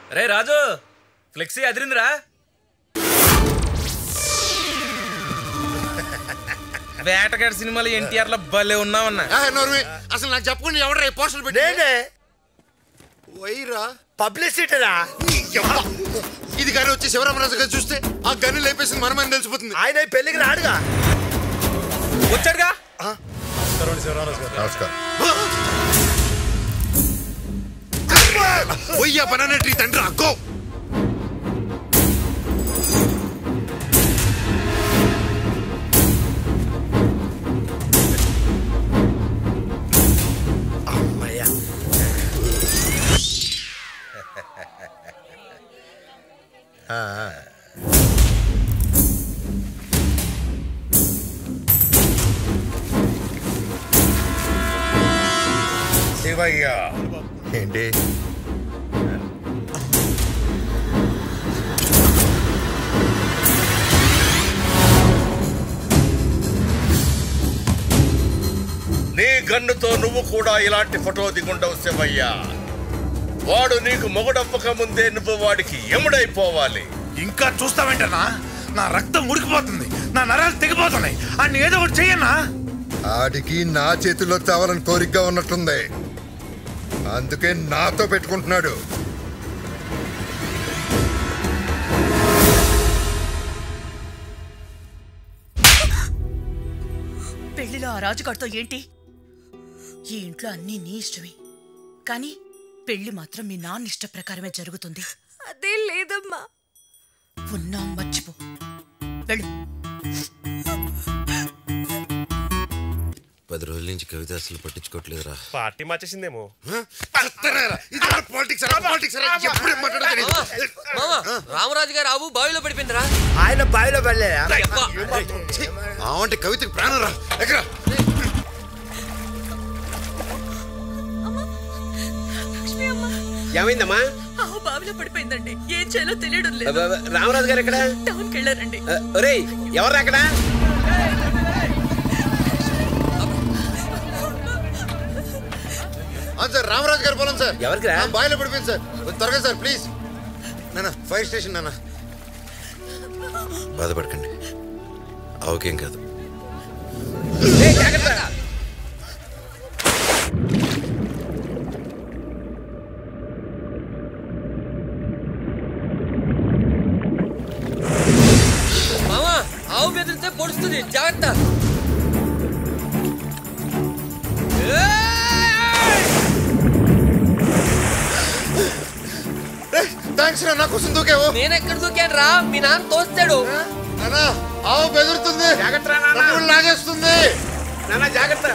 రే రాజు flexi అదిరిందిరా వేటగాడి సినిమాలు ఎన్టీఆర్ లో భలే ఉన్నావన్నా ఆ, నోర్మి అసలు నాకు చెప్పకుండా ఎవరు పోస్టర్లు పెట్టి నేనే వైరా పబ్లిసిటీరా నీ యవ్వ. ఇది కానీ వచ్చి శివరామరాజు గారు చూస్తే ఆ గన్ను లేపేసింది మనమని తెలిసిపోతుంది ఆయన ఈ పెళ్లికి రాడుగా వచ్చాడుగా నమస్కారం పోయ్యా బనానా ట్రీ తండ్రి అక్కో అమ్మయ్య శివయ్య ఏంటి నీ గన్నుతో నువ్వు కూడా ఇలాంటి ఫోటో దిగుండవు శివయ్య వాడు నీకు మొగుడప్పక ముందే నువ్వు వాడికి ఎముడైపోవాలి ఇంకా చూస్తావేంటన్నా నా రక్తం ఉడికిపోతుంది నా నరాలు తెగిపోతున్నాయి అన్ని ఏదో ఒకటి చెయ్యన్నా ఆడికి నా చేతిలో చావాలని కోరికగా ఉన్నట్టుంది అందుకే నాతో పెట్టుకుంటున్నాడు పెళ్లిలో ఆ రాజుగాడితో ఏంటి ఈ ఇంట్లో అన్నీ నీ ఇష్టమే కానీ పెళ్లి మాత్రం మీ నాన్న ఇష్ట ప్రకారమే జరుగుతుంది అదే లేదమ్మా ఉన్నా మర్చిపో వెళ్ళు పది రోజుల నుంచి కవిత అసలు పట్టించుకోవట్లేదురా పార్టీ మార్చేసిందేమో పాలిటిక్స్ పాలిటిక్స్ ఎప్పుడు ఏం మాట్లాడో తెలీదు. రామరాజు గారు ఆవు బావిలో పడిపోయిందిరా ఆయన బావిలో పడలేదా ఆ అంటే కవితకి ప్రాణం రా ఎక్కడ లక్ష్మి అమ్మ ఏమైందమ్మా ఆవు బావిలో పడిపోయిందండి ఏం చేయాలో తెలియడం లేదు రామరాజు గారు ఎక్కడ టౌన్కి వెళ్ళారండి ఒరేయ్ ఎవరు అక్కడ అవును సార్ రామరాజు గారు పొలం సార్ ఎవరికిరా? ఆ, బావిలో పడిపోయింది సార్ కొంచెం త్వరగా సార్ ప్లీజ్ నాన్న ఫైర్ స్టేషన్ నాన్న బాధపడకండి ఆవుకేం కాదు మామా ఆవు బెదిరితే పొడుస్తుంది జాగ్రత్త థ్యాంక్స్ రా నా కోసం దూకేవు నేను ఎక్కడ దూకాను రా మీ నాన్న తోస్తాడు నాన్న ఆవు బెదురుతుంది నన్ను కూడా లాగేస్తుంది నాన్న జాగ్రత్త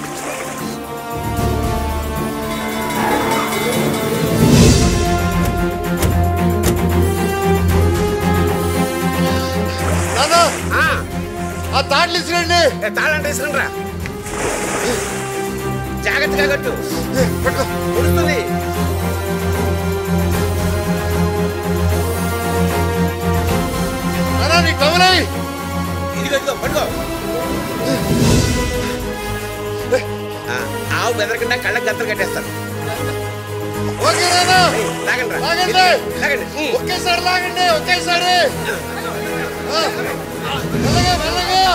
నాన్న ఆ తాళ్ళు ఇసిరండి తాళంటే ఇసుకుండ్రా జాగ్రత్తగా కట్టు పట్టుకో పొడుస్తుంది నాన్న నీ కవలై ఇది కట్టుకో పట్టుకో ఆ, ఆవు బెదరకుండా కళ్ళకి గంతలు కట్టేస్తాను ఓకే నాన్న లాగండి రా. లాగండి లాగండి ఉమ్. ఒకేసారి లాగండి ఒకేసారి ఆ, మెల్లగా మెల్లగా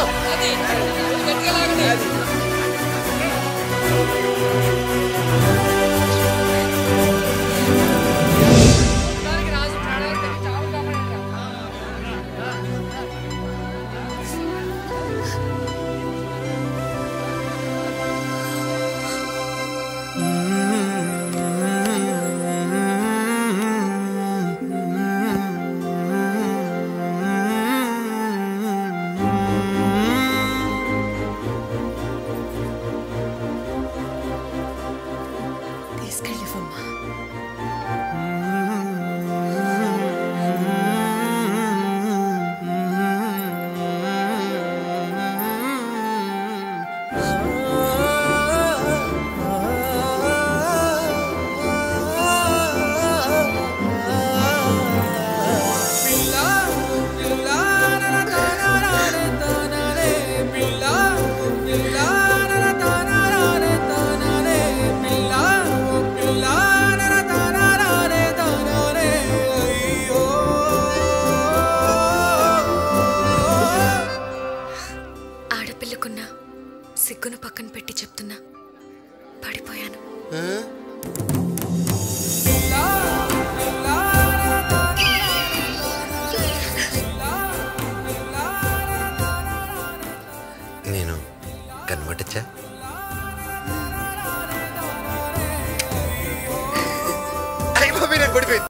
పడిపోయింది